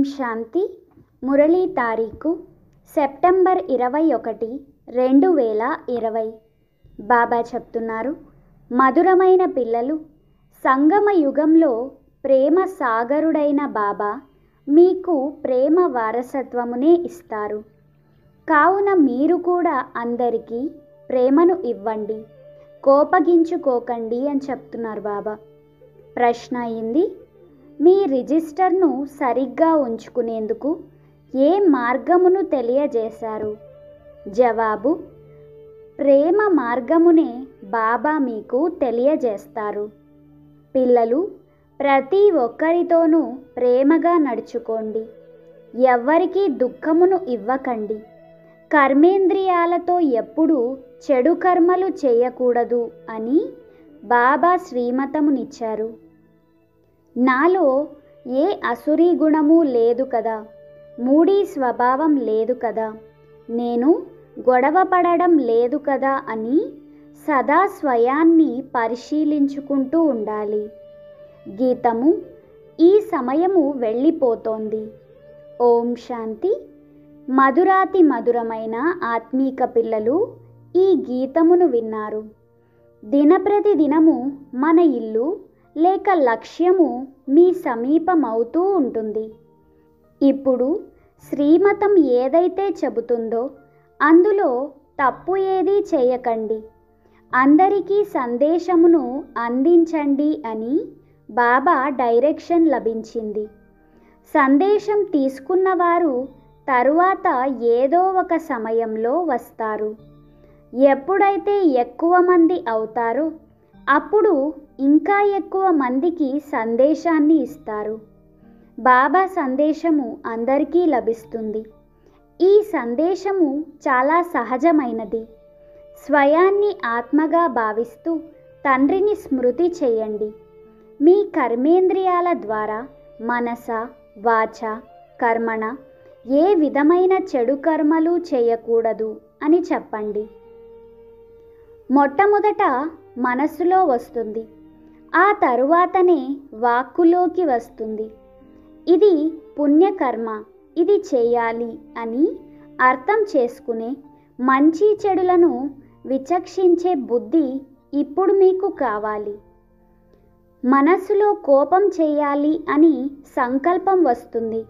శాంతి మురళీ తారీఖు సెప్టెంబర్ ఇరవై ఒకటి రెండు వేల ఇరవై బాబా చెప్తున్నారు మధురమైన పిల్లలు సంగమ యుగంలో ప్రేమ సాగరుడైన బాబా మీకు ప్రేమ వారసత్వమునే ఇస్తారు కావున మీరు కూడా అందరికీ ప్రేమను ఇవ్వండి కోపగించుకోకండి అని చెప్తున్నారు బాబా ప్రశ్న అయింది మీ రిజిస్టర్ను సరిగ్గా ఉంచుకునేందుకు ఏ మార్గమును తెలియజేశారు జవాబు ప్రేమ మార్గమునే బాబా మీకు తెలియజేస్తారు పిల్లలు ప్రతి ఒక్కరితోనూ ప్రేమగా నడుచుకోండి ఎవ్వరికీ దుఃఖమును ఇవ్వకండి కర్మేంద్రియాలతో ఎప్పుడూ చెడు కర్మలు చేయకూడదు అని బాబా శ్రీమతమునిచ్చారు నాలో ఏ అసురీ గుణము లేదు కదా మూడీ స్వభావం లేదు కదా నేను గొడవ పడడం లేదు కదా అని సదా స్వయాన్ని పరిశీలించుకుంటూ ఉండాలి గీతము ఈ సమయము వెళ్ళిపోతోంది ఓం శాంతి మధురాతి మధురమైన ఆత్మీక పిల్లలు ఈ గీతమును విన్నారు దినప్రతి దినము మన ఇల్లు లేక లక్ష్యము మీ సమీపమవుతూ ఉంటుంది ఇప్పుడు శ్రీమతం ఏదైతే చెబుతుందో అందులో తప్పు ఏదీ చేయకండి అందరికీ సందేశమును అందించండి అని బాబా డైరెక్షన్ లభించింది సందేశం తీసుకున్నవారు తరువాత ఏదో ఒక సమయంలో వస్తారు ఎప్పుడైతే ఎక్కువ మంది అవుతారో అప్పుడు ఇంకా ఎక్కువ మందికి సందేశాన్ని ఇస్తారు బాబా సందేశము అందరికీ లభిస్తుంది ఈ సందేశము చాలా సహజమైనది స్వయాన్ని ఆత్మగా భావిస్తూ తండ్రిని స్మృతి చేయండి మీ కర్మేంద్రియాల ద్వారా మనస వాచ కర్మణ ఏ విధమైన చెడు కర్మలు చేయకూడదు అని చెప్పండి మొట్టమొదట మనసులో వస్తుంది ఆ తరువాతనే వాక్కులోకి వస్తుంది ఇది పుణ్యకర్మ ఇది చేయాలి అని అర్థం చేసుకునే మంచి చెడులను విచక్షించే బుద్ధి ఇప్పుడు మీకు కావాలి మనసులో కోపం చేయాలి అని సంకల్పం వస్తుంది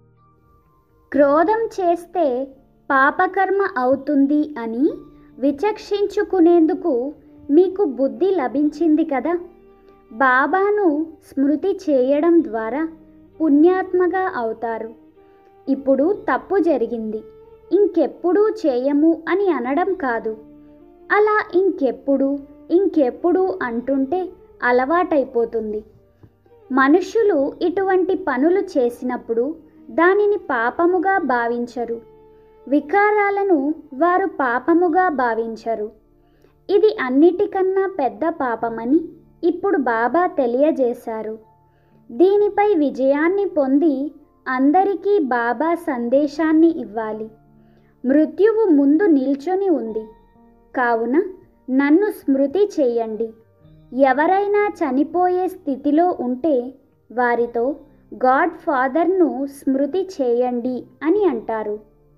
క్రోధం చేస్తే పాపకర్మ అవుతుంది అని విచక్షించుకునేందుకు మీకు బుద్ధి లభించింది కదా బాబాను స్మృతి చేయడం ద్వారా పుణ్యాత్మగా అవుతారు ఇప్పుడు తప్పు జరిగింది ఇంకెప్పుడూ చేయము అని అనడం కాదు అలా ఇంకెప్పుడు ఇంకెప్పుడు అంటుంటే అలవాటైపోతుంది మనుషులు ఇటువంటి పనులు చేసినప్పుడు దానిని పాపముగా భావించరు వికారాలను వారు పాపముగా భావించరు ఇది అన్నిటికన్నా పెద్ద పాపమని ఇప్పుడు బాబా తెలియజేశారు దీనిపై విజయాన్ని పొంది అందరికీ బాబా సందేశాన్ని ఇవ్వాలి మృత్యువు ముందు నిల్చొని ఉంది కావున నన్ను స్మృతి చేయండి ఎవరైనా చనిపోయే స్థితిలో ఉంటే వారితో గాడ్ ఫాదర్ను స్మృతి చేయండి అని అంటారు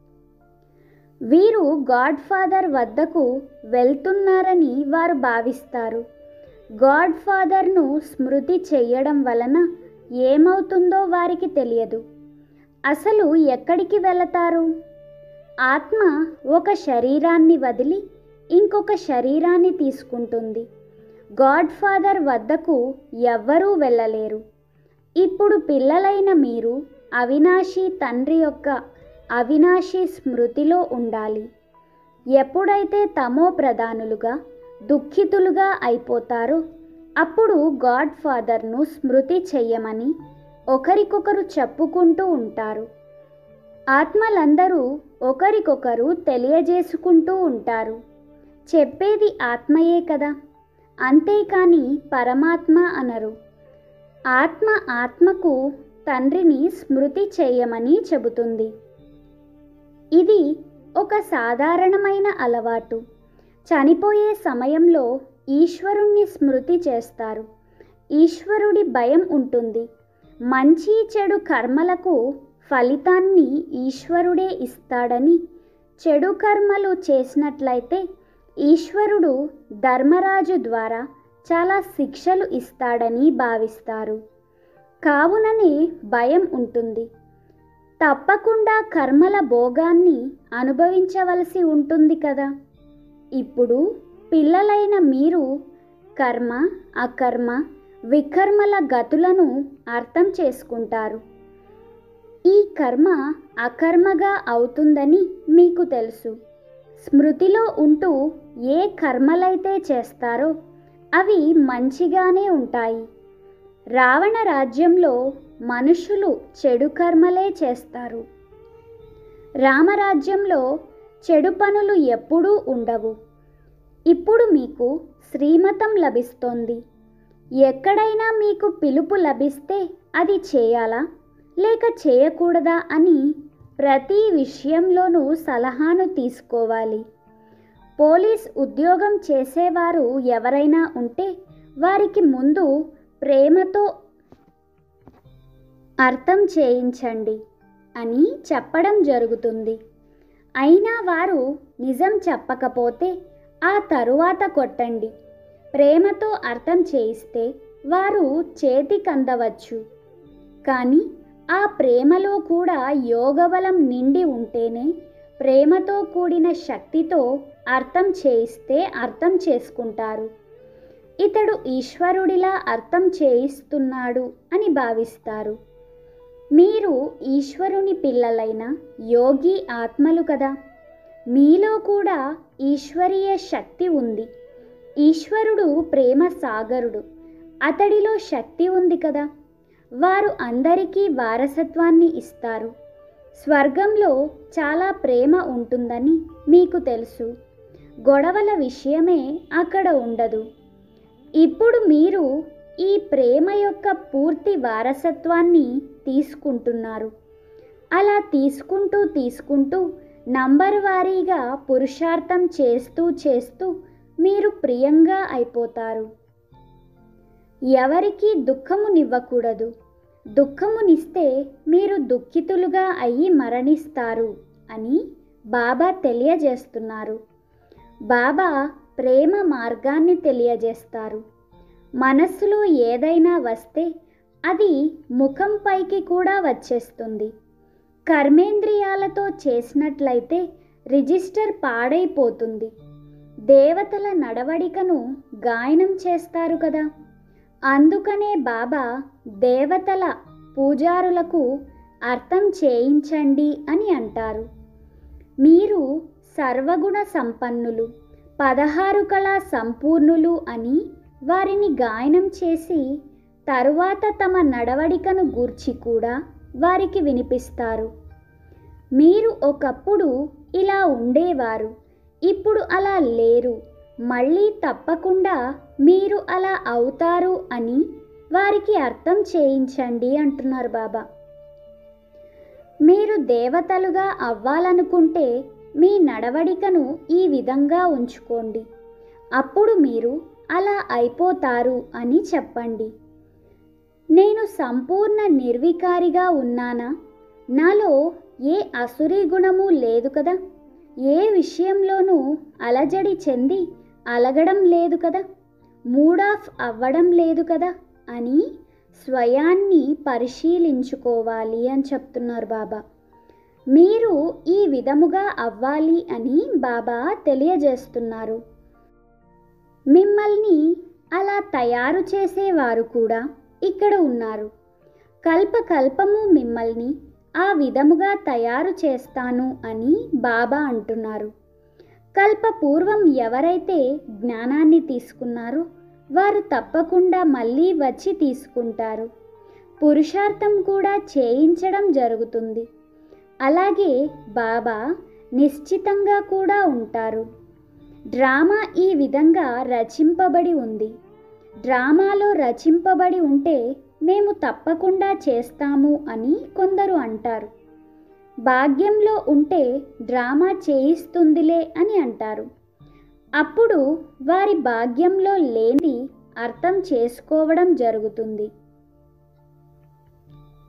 వీరు గాడ్ ఫాదర్ వద్దకు వెళ్తున్నారని వారు భావిస్తారు గాడ్ ఫాదర్ను స్మృతి చేయడం వలన ఏమవుతుందో వారికి తెలియదు అసలు ఎక్కడికి వెళతారు ఆత్మ ఒక శరీరాన్ని వదిలి ఇంకొక శరీరాన్ని తీసుకుంటుంది గాడ్ ఫాదర్ వద్దకు ఎవ్వరూ వెళ్ళలేరు ఇప్పుడు పిల్లలైన మీరు అవినాశి తండ్రి యొక్క అవినాశి స్మృతిలో ఉండాలి ఎప్పుడైతే తమో ప్రధానులుగా దుఃఖితులుగా అయిపోతారో అప్పుడు గాడ్ ఫాదర్ను స్మృతి చెయ్యమని ఒకరికొకరు చెప్పుకుంటూ ఉంటారు ఆత్మలందరూ ఒకరికొకరు తెలియజేసుకుంటూ ఉంటారు చెప్పేది ఆత్మయే కదా అంతేకాని పరమాత్మ అనరు ఆత్మ ఆత్మకు తండ్రిని స్మృతి చేయమని చెబుతుంది ఇది ఒక సాధారణమైన అలవాటు చనిపోయే సమయంలో ఈశ్వరుణ్ణి స్మృతి చేస్తారు ఈశ్వరుడి భయం ఉంటుంది మంచి చెడు కర్మలకు ఫలితాన్ని ఈశ్వరుడే ఇస్తాడని చెడు కర్మలు చేసినట్లయితే ఈశ్వరుడు ధర్మరాజు ద్వారా చాలా శిక్షలు ఇస్తాడని భావిస్తారు కావుననే భయం ఉంటుంది తప్పకుండా కర్మల భోగాన్ని అనుభవించవలసి ఉంటుంది కదా ఇప్పుడు పిల్లలైన మీరు కర్మ అకర్మ వికర్మల గతులను అర్థం చేసుకుంటారు ఈ కర్మ అకర్మగా అవుతుందని మీకు తెలుసు స్మృతిలో ఉంటూ ఏ కర్మలైతే చేస్తారో అవి మంచిగానే ఉంటాయి రావణ రాజ్యంలో మనుషులు చెడు కర్మలే చేస్తారు రామరాజ్యంలో చెడు పనులు ఎప్పుడూ ఉండవు ఇప్పుడు మీకు శ్రీమతం లభిస్తోంది ఎక్కడైనా మీకు పిలుపు లభిస్తే అది చేయాలా లేక చేయకూడదా అని ప్రతి విషయంలోనూ సలహాను తీసుకోవాలి పోలీస్ ఉద్యోగం చేసేవారు ఎవరైనా ఉంటే వారికి ముందు ప్రేమతో అర్థం చేయించండి అని చెప్పడం జరుగుతుంది అయినా వారు నిజం చెప్పకపోతే ఆ తరువాత కొట్టండి ప్రేమతో అర్థం చేయిస్తే వారు చేతికందవచ్చు కానీ ఆ ప్రేమలో కూడా యోగబలం నిండి ఉంటేనే ప్రేమతో కూడిన శక్తితో అర్థం చేయిస్తే అర్థం చేసుకుంటారు ఇతడు ఈశ్వరుడిలా అర్థం చేయిస్తున్నాడు అని భావిస్తారు మీరు ఈశ్వరుని పిల్లలైన యోగి ఆత్మలు కదా మీలో కూడా ఈశ్వరీయ శక్తి ఉంది ఈశ్వరుడు ప్రేమ సాగరుడు అతడిలో శక్తి ఉంది కదా వారు అందరికీ వారసత్వాన్ని ఇస్తారు స్వర్గంలో చాలా ప్రేమ ఉంటుందని మీకు తెలుసు గొడవల విషయమే అక్కడ ఉండదు ఇప్పుడు మీరు ఈ ప్రేమ యొక్క పూర్తి వారసత్వాన్ని తీసుకుంటున్నారు అలా తీసుకుంటూ తీసుకుంటూ నంబర్ వారీగా పురుషార్థం చేస్తూ చేస్తూ మీరు ప్రియంగా అయిపోతారు ఎవరికీ దుఃఖమునివ్వకూడదు దుఃఖమునిస్తే మీరు దుఃఖితులుగా అయ్యి మరణిస్తారు అని బాబా తెలియజేస్తున్నారు బాబా ప్రేమ మార్గాన్ని తెలియజేస్తారు మనస్సులో ఏదైనా వస్తే అది ముఖం పైకి కూడా వచ్చేస్తుంది కర్మేంద్రియాలతో చేసినట్లయితే రిజిస్టర్ పాడైపోతుంది దేవతల నడవడికను గాయనం చేస్తారు కదా అందుకనే బాబా దేవతల పూజారులకు అర్థం చేయించండి అని అంటారు మీరు సర్వగుణ సంపన్నులు పదహారు కళా సంపూర్ణులు అని వారిని గాయనం చేసి తరువాత తమ నడవడికను గూర్చి కూడా వారికి వినిపిస్తారు మీరు ఒకప్పుడు ఇలా ఉండేవారు ఇప్పుడు అలా లేరు మళ్ళీ తప్పకుండా మీరు అలా అవుతారు అని వారికి అర్థం చేయించండి అంటున్నారు బాబా మీరు దేవతలుగా అవ్వాలనుకుంటే మీ నడవడికను ఈ విధంగా ఉంచుకోండి అప్పుడు మీరు అలా అయిపోతారు అని చెప్పండి నేను సంపూర్ణ నిర్వికారిగా ఉన్నానా నాలో ఏ అసురీ గుణము లేదు కదా ఏ విషయంలోనూ అలజడి చెంది అలగడం లేదు కదా మూడ్ ఆఫ్ అవ్వడం లేదు కదా అని స్వయాన్ని పరిశీలించుకోవాలి అని చెప్తున్నారు బాబా మీరు ఈ విధముగా అవ్వాలి అని బాబా తెలియజేస్తున్నారు మిమ్మల్ని అలా తయారు చేసేవారు కూడా ఇక్కడ ఉన్నారు కల్పకల్పము మిమ్మల్ని ఆ విధముగా తయారు చేస్తాను అని బాబా అంటున్నారు కల్పపూర్వం ఎవరైతే జ్ఞానాన్ని తీసుకున్నారో వారు తప్పకుండా మళ్ళీ వచ్చి తీసుకుంటారు పురుషార్థం కూడా చేయించడం జరుగుతుంది అలాగే బాబా నిశ్చితంగా కూడా ఉంటారు డ్రామా ఈ విధంగా రచింపబడి ఉంది డ్రామాలో రచింపబడి ఉంటే మేము తప్పకుండా చేస్తాము అని కొందరు అంటారు భాగ్యంలో ఉంటే డ్రామా చేయిస్తుందిలే అని అంటారు అప్పుడు వారి భాగ్యంలో లేని అర్థం చేసుకోవడం జరుగుతుంది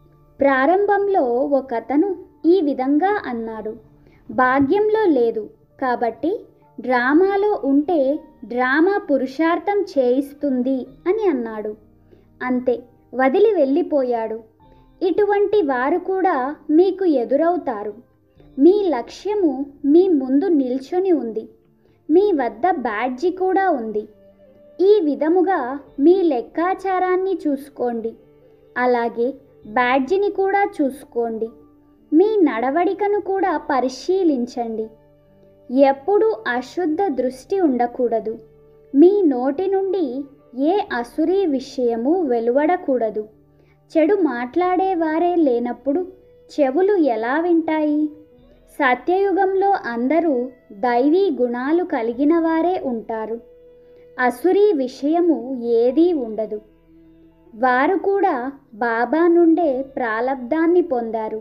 ప్రారంభంలో ఒకతను ఈ విధంగా అన్నాడు భాగ్యంలో లేదు కాబట్టి డ్రామాలో ఉంటే డ్రామా పురుషార్థం చేయిస్తుంది అని అన్నాడు అంతే వదిలి వెళ్ళిపోయాడు ఇటువంటి వారు కూడా మీకు ఎదురవుతారు మీ లక్ష్యము మీ ముందు నిల్చొని ఉంది మీ వద్ద బ్యాడ్జి కూడా ఉంది ఈ విధముగా మీ లెక్కాచారాన్ని చూసుకోండి అలాగే బ్యాడ్జిని కూడా చూసుకోండి మీ నడవడికను కూడా పరిశీలించండి ఎప్పుడూ అశుద్ధ దృష్టి ఉండకూడదు మీ నోటి నుండి ఏ అసురీ విషయము వెలువడకూడదు చెడు మాట్లాడేవారే లేనప్పుడు చెవులు ఎలా వింటాయి సత్యయుగంలో అందరూ దైవీ గుణాలు కలిగిన వారే ఉంటారు అసురీ విషయము ఏదీ ఉండదు వారు కూడా బాబా నుండే ప్రాలబ్ధాన్ని పొందారు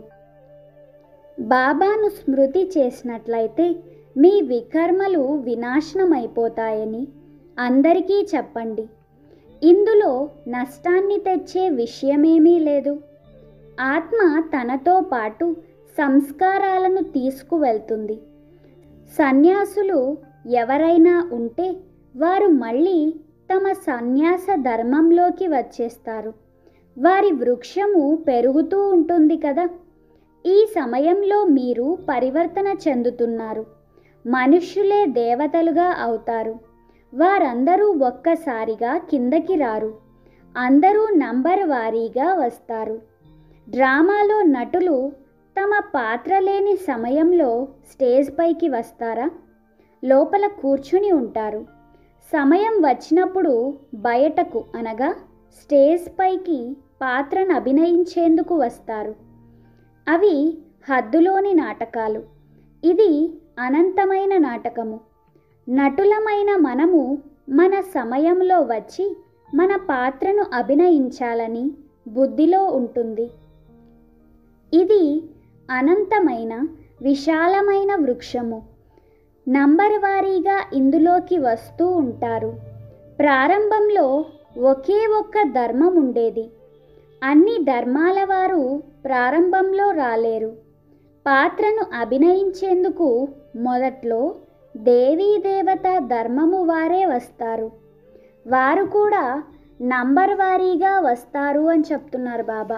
బాబాను స్మృతి చేసినట్లయితే మీ వికర్మలు వినాశనమైపోతాయని అందరికీ చెప్పండి ఇందులో నష్టాన్ని తెచ్చే విషయమేమీ లేదు ఆత్మ తనతో పాటు సంస్కారాలను తీసుకువెళ్తుంది సన్యాసులు ఎవరైనా ఉంటే వారు మళ్ళీ తమ సన్యాస ధర్మంలోకి వచ్చేస్తారు వారి వృక్షము పెరుగుతూ ఉంటుంది కదా ఈ సమయంలో మీరు పరివర్తన చెందుతున్నారు మనుష్యులే దేవతలుగా అవుతారు వారందరూ ఒక్కసారిగా కిందకి రారు అందరూ నంబర్ వారీగా వస్తారు డ్రామాలో నటులు తమ పాత్ర లేని సమయంలో స్టేజ్ పైకి వస్తారా లోపల కూర్చుని ఉంటారు సమయం వచ్చినప్పుడు బయటకు అనగా స్టేజ్ పైకి పాత్రను అభినయించేందుకు వస్తారు అవి హద్దులోని నాటకాలు ఇది అనంతమైన నాటకము నటులమైన మనము మన సమయంలో వచ్చి మన పాత్రను అభినయించాలని బుద్ధిలో ఉంటుంది ఇది అనంతమైన విశాలమైన వృక్షము నంబర్ వారీగా ఇందులోకి వస్తూ ఉంటారు ప్రారంభంలో ఒకే ఒక్క ధర్మం ఉండేది అన్ని ధర్మాల వారు ప్రారంభంలో రాలేరు పాత్రను అభినయించేందుకు మొదట్లో దేవీ దేవత ధర్మము వారే వస్తారు వారు కూడా నంబర్ వారీగా వస్తారు అని చెప్తున్నారు బాబా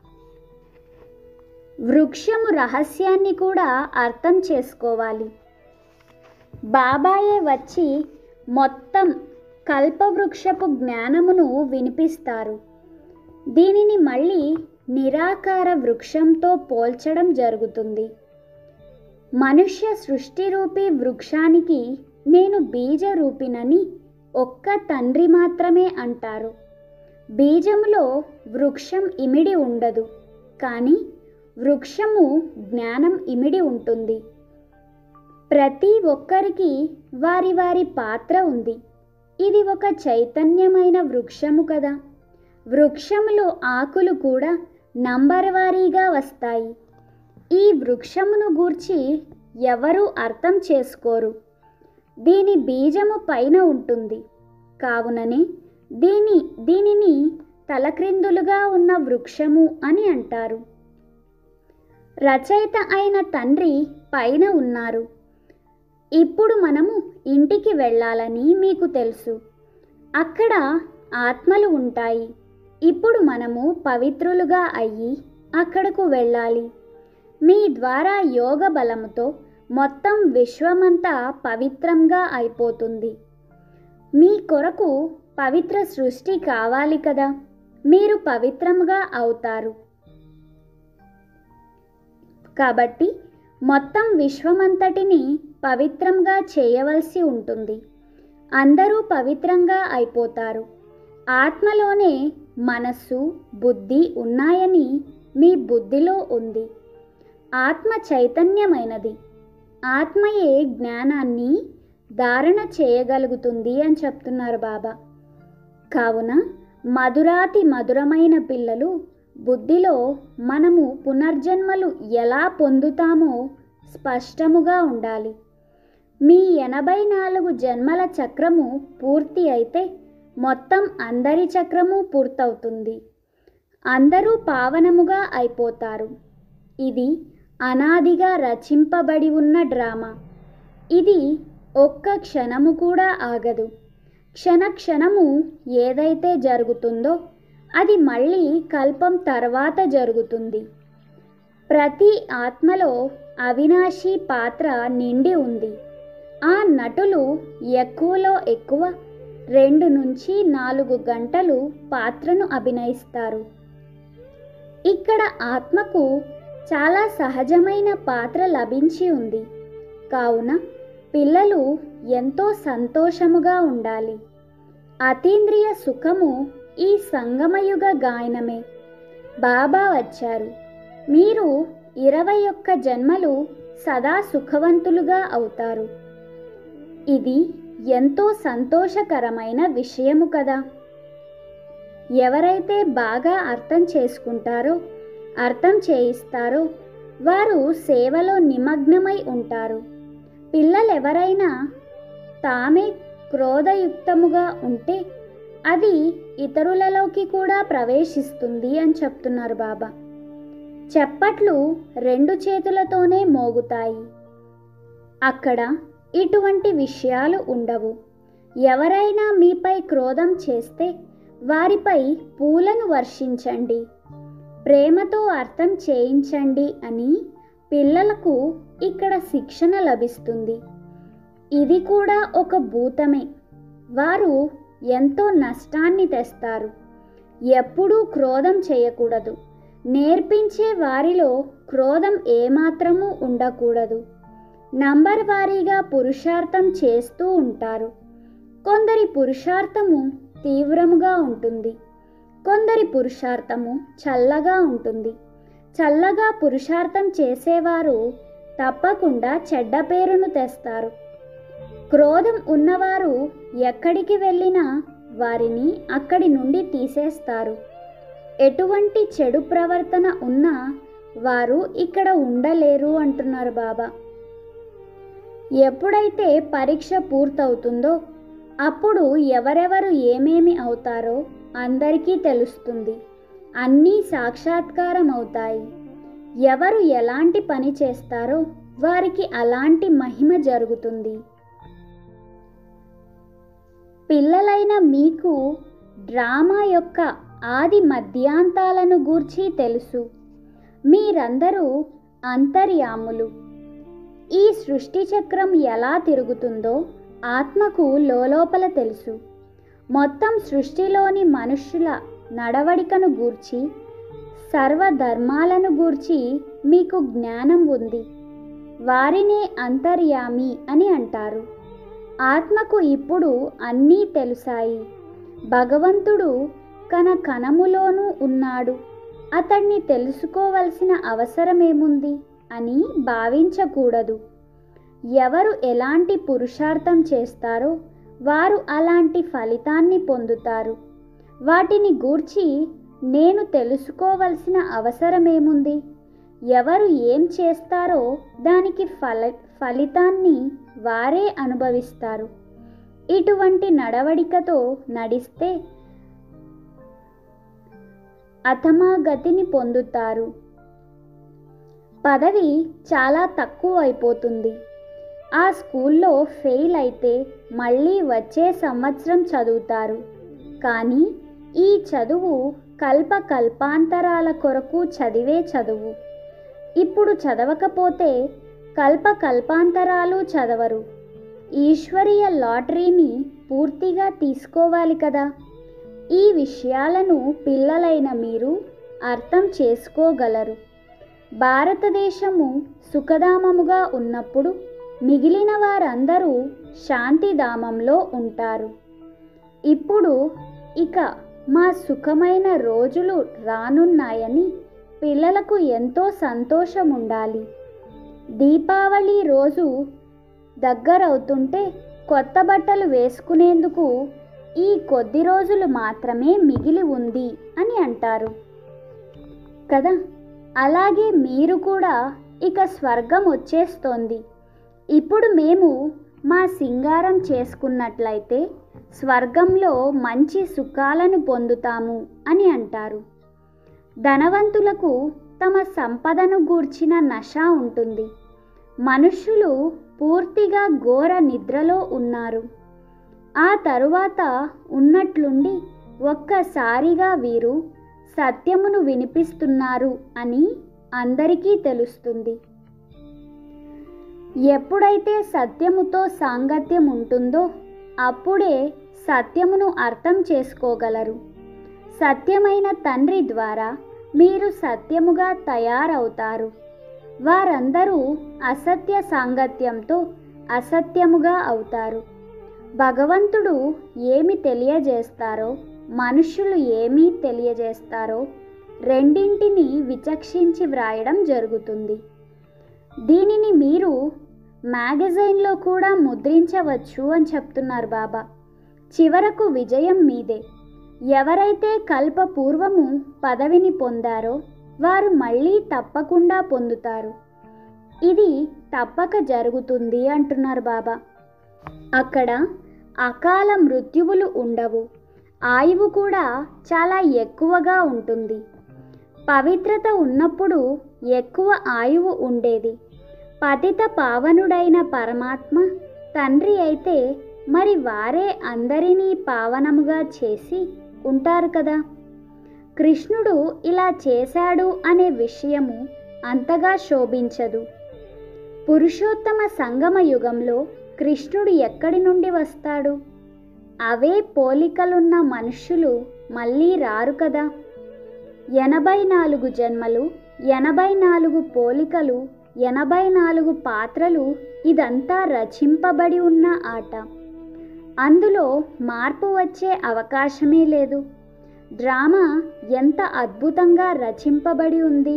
వృక్షము రహస్యాన్ని కూడా అర్థం చేసుకోవాలి బాబాయే వచ్చి మొత్తం కల్పవృక్షపు జ్ఞానమును వినిపిస్తారు దీనిని మళ్ళీ నిరాకార వృక్షంతో పోల్చడం జరుగుతుంది మనుష్య సృష్టి రూపీ వృక్షానికి నేను బీజ రూపినని ఒక్క తండ్రి మాత్రమే అంటారు బీజములో వృక్షం ఇమిడి ఉండదు కానీ వృక్షము జ్ఞానం ఇమిడి ఉంటుంది ప్రతి ఒక్కరికి వారి వారి పాత్ర ఉంది ఇది ఒక చైతన్యమైన వృక్షము కదా వృక్షములో ఆకులు కూడా నంబర్ వారీగా వస్తాయి ఈ వృక్షమును గూర్చి ఎవరూ అర్థం చేసుకోరు దీని బీజము పైన ఉంటుంది కావుననే దీని దీనిని తలక్రిందులుగా ఉన్న వృక్షము అని అంటారు రచయిత అయిన తండ్రి పైన ఉన్నారు ఇప్పుడు మనము ఇంటికి వెళ్ళాలని మీకు తెలుసు అక్కడ ఆత్మలు ఉంటాయి ఇప్పుడు మనము పవిత్రులుగా అయ్యి అక్కడకు వెళ్ళాలి మీ ద్వారా యోగ బలముతో మొత్తం విశ్వమంతా పవిత్రంగా అయిపోతుంది మీ కొరకు పవిత్ర సృష్టి కావాలి కదా మీరు పవిత్రంగా అవుతారు కాబట్టి మొత్తం విశ్వమంతటిని పవిత్రంగా చేయవలసి ఉంటుంది అందరూ పవిత్రంగా అయిపోతారు ఆత్మలోనే మనస్సు బుద్ధి ఉన్నాయని మీ బుద్ధిలో ఉంది ఆత్మ చైతన్యమైనది ఆత్మయే జ్ఞానాన్ని ధారణ చేయగలుగుతుంది అని చెప్తున్నారు బాబా కావున మధురాతి మధురమైన పిల్లలు బుద్ధిలో మనము పునర్జన్మలు ఎలా పొందుతామో స్పష్టముగా ఉండాలి మీ ఎనభై నాలుగు జన్మల చక్రము పూర్తి అయితే మొత్తం అందరి చక్రము పూర్తవుతుంది అందరూ పావనముగా అయిపోతారు ఇది అనాదిగా రచింపబడి ఉన్న డ్రామా ఇది ఒక్క క్షణము కూడా ఆగదు క్షణ క్షణము ఏదైతే జరుగుతుందో అది మళ్ళీ కల్పం తర్వాత జరుగుతుంది ప్రతి ఆత్మలో అవినాశి పాత్ర నిండి ఉంది ఆ నటులు ఎక్కువలో ఎక్కువ రెండు నుంచి నాలుగు గంటలు పాత్రను అభినయిస్తారు ఇక్కడ ఆత్మకు చాలా సహజమైన పాత్ర లభించి ఉంది కావున పిల్లలు ఎంతో సంతోషముగా ఉండాలి అతీంద్రియ సుఖము ఈ సంగమయుగ గాయనమే బాబా వచ్చారు మీరు ఇరవై ఒక్క జన్మలు సదా సుఖవంతులుగా అవుతారు ఇది ఎంతో సంతోషకరమైన విషయము కదా ఎవరైతే బాగా అర్థం చేసుకుంటారో అర్థం చేయిస్తారో వారు సేవలో నిమగ్నమై ఉంటారు పిల్లలెవరైనా తామే క్రోధయుక్తముగా ఉంటే అది ఇతరులలోకి కూడా ప్రవేశిస్తుంది అని చెప్తున్నారు బాబా చెప్పట్లు రెండు చేతులతోనే మోగుతాయి అక్కడ ఇటువంటి విషయాలు ఉండవు ఎవరైనా మీపై క్రోధం చేస్తే వారిపై పూలను వర్షించండి ప్రేమతో అర్థం చేయించండి అని పిల్లలకు ఇక్కడ శిక్షణ లభిస్తుంది ఇది కూడా ఒక భూతమే వారు ఎంతో నష్టాన్ని తెస్తారు ఎప్పుడూ క్రోధం చేయకూడదు నేర్పించే వారిలో క్రోధం ఏమాత్రమూ ఉండకూడదు నంబర్ వారీగా పురుషార్థం చేస్తూ ఉంటారు కొందరి పురుషార్థము తీవ్రముగా ఉంటుంది కొందరి పురుషార్థము చల్లగా ఉంటుంది చల్లగా పురుషార్థం చేసేవారు తప్పకుండా చెడ్డ పేరును తెస్తారు క్రోధం ఉన్నవారు ఎక్కడికి వెళ్ళినా వారిని అక్కడి నుండి తీసేస్తారు ఎటువంటి చెడు ప్రవర్తన ఉన్నా వారు ఇక్కడ ఉండలేరు అంటున్నారు బాబా ఎప్పుడైతే పరీక్ష పూర్తవుతుందో అప్పుడు ఎవరెవరు ఏమేమి అవుతారో అందరికీ తెలుస్తుంది అన్నీ సాక్షాత్కారం అవుతాయి ఎవరు ఎలాంటి పని చేస్తారో వారికి అలాంటి మహిమ జరుగుతుంది పిల్లలైన మీకు డ్రామా యొక్క ఆది మధ్యాంతాలను గూర్చి తెలుసు మీరందరూ అంతర్యాములు ఈ సృష్టి చక్రం ఎలా తిరుగుతుందో ఆత్మకు లోలోపల తెలుసు మొత్తం సృష్టిలోని మనుష్యుల నడవడికను గూర్చి సర్వధర్మాలను గూర్చి మీకు జ్ఞానం ఉంది వారినే అంతర్యామి అని అంటారు ఆత్మకు ఇప్పుడు అన్నీ తెలుసాయి భగవంతుడు కన కణములోనూ ఉన్నాడు అతన్ని తెలుసుకోవలసిన అవసరమేముంది అని భావించకూడదు ఎవరు ఎలాంటి పురుషార్థం చేస్తారో వారు అలాంటి ఫలితాన్ని పొందుతారు వాటిని గూర్చి నేను తెలుసుకోవలసిన అవసరమేముంది ఎవరు ఏం చేస్తారో దానికి ఫల ఫలితాన్ని వారే అనుభవిస్తారు ఇటువంటి నడవడికతో నడిస్తే అథమాగతిని పొందుతారు పదవి చాలా తక్కువ అయిపోతుంది ఆ స్కూల్లో ఫెయిల్ అయితే మళ్ళీ వచ్చే సంవత్సరం చదువుతారు కానీ ఈ చదువు కల్ప కల్పాంతరాల కొరకు చదివే చదువు ఇప్పుడు చదవకపోతే కల్ప కల్పాంతరాలు చదవరు ఈశ్వరీయ లాటరీని పూర్తిగా తీసుకోవాలి కదా ఈ విషయాలను పిల్లలైన మీరు అర్థం చేసుకోగలరు భారతదేశము సుఖధామముగా ఉన్నప్పుడు మిగిలిన వారందరూ శాంతిధామంలో ఉంటారు ఇప్పుడు ఇక మా సుఖమైన రోజులు రానున్నాయని పిల్లలకు ఎంతో సంతోషం ఉండాలి దీపావళి రోజు దగ్గరవుతుంటే కొత్త బట్టలు వేసుకునేందుకు ఈ కొద్ది రోజులు మాత్రమే మిగిలి ఉంది అని అంటారు కదా అలాగే మీరు కూడా ఇక స్వర్గం వచ్చేస్తోంది ఇప్పుడు మేము మా సింగారం చేసుకున్నట్లయితే స్వర్గంలో మంచి సుఖాలను పొందుతాము అని అంటారు ధనవంతులకు తమ సంపదను గూర్చిన నష ఉంటుంది మనుష్యులు పూర్తిగా ఘోర నిద్రలో ఉన్నారు ఆ తరువాత ఉన్నట్లుండి ఒక్కసారిగా వీరు సత్యమును వినిపిస్తున్నారు అని అందరికీ తెలుస్తుంది ఎప్పుడైతే సత్యముతో సాంగత్యం ఉంటుందో అప్పుడే సత్యమును అర్థం చేసుకోగలరు సత్యమైన తండ్రి ద్వారా మీరు సత్యముగా తయారవుతారు వారందరూ అసత్య సాంగత్యంతో అసత్యముగా అవుతారు భగవంతుడు ఏమి తెలియజేస్తారో మనుషులు ఏమి తెలియజేస్తారో రెండింటిని విచక్షించి వ్రాయడం జరుగుతుంది దీనిని మీరు మ్యాగజైన్లో కూడా ముద్రించవచ్చు అని చెప్తున్నారు బాబా చివరకు విజయం మీదే ఎవరైతే కల్ప పూర్వము పదవిని పొందారో వారు మళ్ళీ తప్పకుండా పొందుతారు ఇది తప్పక జరుగుతుంది అంటున్నారు బాబా అక్కడ అకాల మృత్యువులు ఉండవు ఆయువు కూడా చాలా ఎక్కువగా ఉంటుంది పవిత్రత ఉన్నప్పుడు ఎక్కువ ఆయువు ఉండేది పతిత పావనుడైన పరమాత్మ తండ్రి అయితే మరి వారే అందరినీ పావనముగా చేసి ఉంటారు కదా కృష్ణుడు ఇలా చేశాడు అనే విషయము అంతగా శోభించదు పురుషోత్తమ సంగమ యుగంలో కృష్ణుడు ఎక్కడి నుండి వస్తాడు అవే పోలికలున్న మనుష్యులు మళ్ళీ రారు కదా ఎనభై నాలుగు జన్మలు ఎనభై నాలుగు పోలికలు ఎనభై నాలుగు పాత్రలు ఇదంతా రచింపబడి ఉన్న ఆట అందులో మార్పు వచ్చే అవకాశమే లేదు డ్రామా ఎంత అద్భుతంగా రచింపబడి ఉంది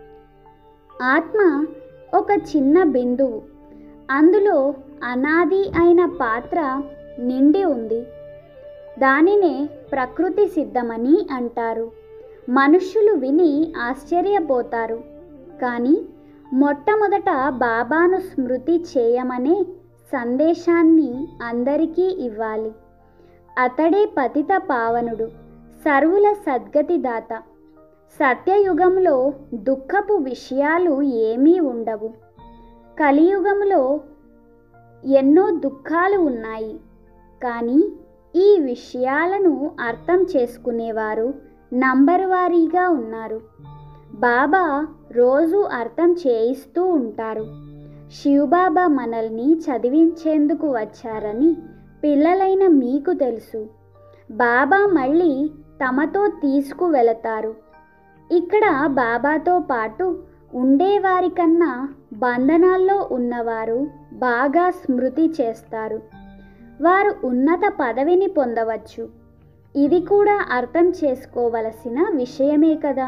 ఆత్మ ఒక చిన్న బిందువు అందులో అనాది అయిన పాత్ర నిండి ఉంది దానినే ప్రకృతి సిద్ధమని అంటారు మనుష్యులు విని ఆశ్చర్యపోతారు కానీ మొట్టమొదట బాబాను స్మృతి చేయమనే సందేశాన్ని అందరికీ ఇవ్వాలి అతడే పతిత పావనుడు సర్వుల సద్గతిదాత సత్యయుగంలో దుఃఖపు విషయాలు ఏమీ ఉండవు కలియుగంలో ఎన్నో దుఃఖాలు ఉన్నాయి కానీ ఈ విషయాలను అర్థం చేసుకునేవారు నంబర్ వారీగా ఉన్నారు బాబా రోజు అర్థం చేయిస్తూ ఉంటారు శివబాబా మనల్ని చదివించేందుకు వచ్చారని పిల్లలైన మీకు తెలుసు బాబా మళ్ళీ తమతో తీసుకువెళతారు ఇక్కడ బాబాతో పాటు ఉండేవారికన్నా బంధనాల్లో ఉన్నవారు బాగా స్మృతి చేస్తారు వారు ఉన్నత పదవిని పొందవచ్చు ఇది కూడా అర్థం చేసుకోవలసిన విషయమే కదా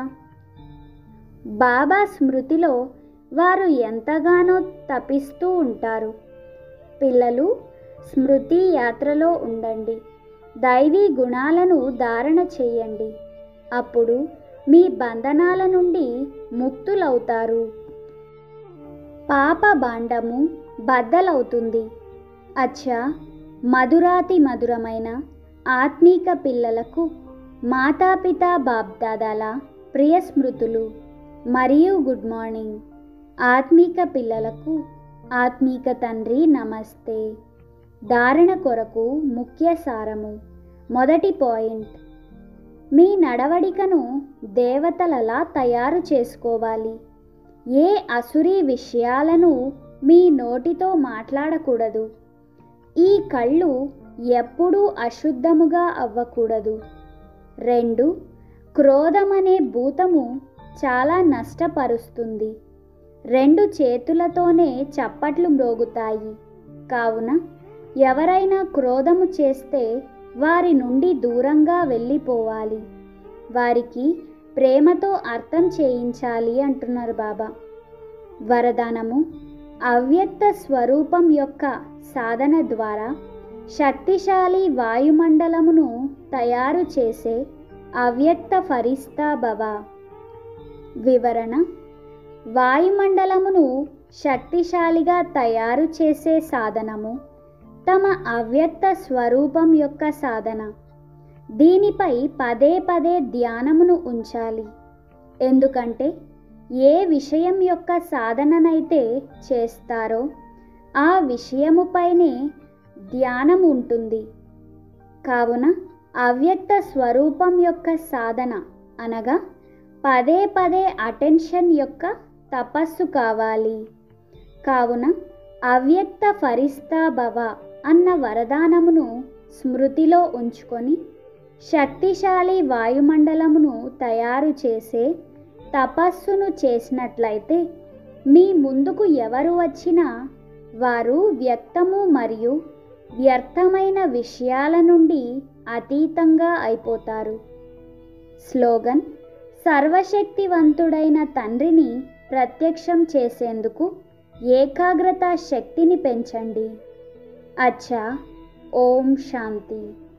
బాబా స్మృతిలో వారు ఎంతగానో తపిస్తూ ఉంటారు పిల్లలు స్మృతి యాత్రలో ఉండండి దైవీ గుణాలను ధారణ చేయండి అప్పుడు మీ బంధనాల నుండి ముక్తులవుతారు పాప బాండము బద్దలవుతుంది అచ్చా మధురాతి మధురమైన ఆత్మీక పిల్లలకు మాతాపిత బాబ్దాదాల ప్రియ స్మృతులు మరియు గుడ్ మార్నింగ్ ఆత్మీక పిల్లలకు ఆత్మీక తండ్రి నమస్తే ధారణ కొరకు ముఖ్య సారము మొదటి పాయింట్ మీ నడవడికను దేవతలలా తయారు చేసుకోవాలి ఏ అసురీ విషయాలను మీ నోటితో మాట్లాడకూడదు ఈ కళ్ళు ఎప్పుడూ అశుద్ధముగా అవ్వకూడదు రెండు క్రోధమనే భూతము చాలా నష్టపరుస్తుంది రెండు చేతులతోనే చప్పట్లు మ్రోగుతాయి కావున ఎవరైనా క్రోధము చేస్తే వారి నుండి దూరంగా వెళ్ళిపోవాలి వారికి ప్రేమతో అర్థం చేయించాలి అంటున్నారు బాబా వరదానము అవ్యక్త స్వరూపం యొక్క సాధన ద్వారా శక్తిశాలి వాయుమండలమును తయారు చేసే అవ్యక్త ఫరిస్తా భవ వివరణ వాయుమండలమును శక్తిశాలిగా తయారు చేసే సాధనము తమ అవ్యక్త స్వరూపం యొక్క సాధన దీనిపై పదే పదే ధ్యానమును ఉంచాలి ఎందుకంటే ఏ విషయం యొక్క సాధననైతే చేస్తారో ఆ విషయముపైనే ధ్యానం ఉంటుంది కావున అవ్యక్త స్వరూపం యొక్క సాధన అనగా పదే పదే అటెన్షన్ యొక్క తపస్సు కావాలి కావున అవ్యక్త ఫరిస్తా భవ అన్న వరదానమును స్మృతిలో ఉంచుకొని శక్తిశాలి వాయుమండలమును తయారు చేసే తపస్సును చేసినట్లయితే మీ ముందుకు ఎవరు వచ్చినా వారు వ్యక్తము మరియు వ్యర్థమైన విషయాల నుండి అతీతంగా అయిపోతారు స్లోగన్ సర్వశక్తివంతుడైన తండ్రిని ప్రత్యక్షం చేసేందుకు ఏకాగ్రత శక్తిని పెంచండి అచ్చా ఓం శాంతి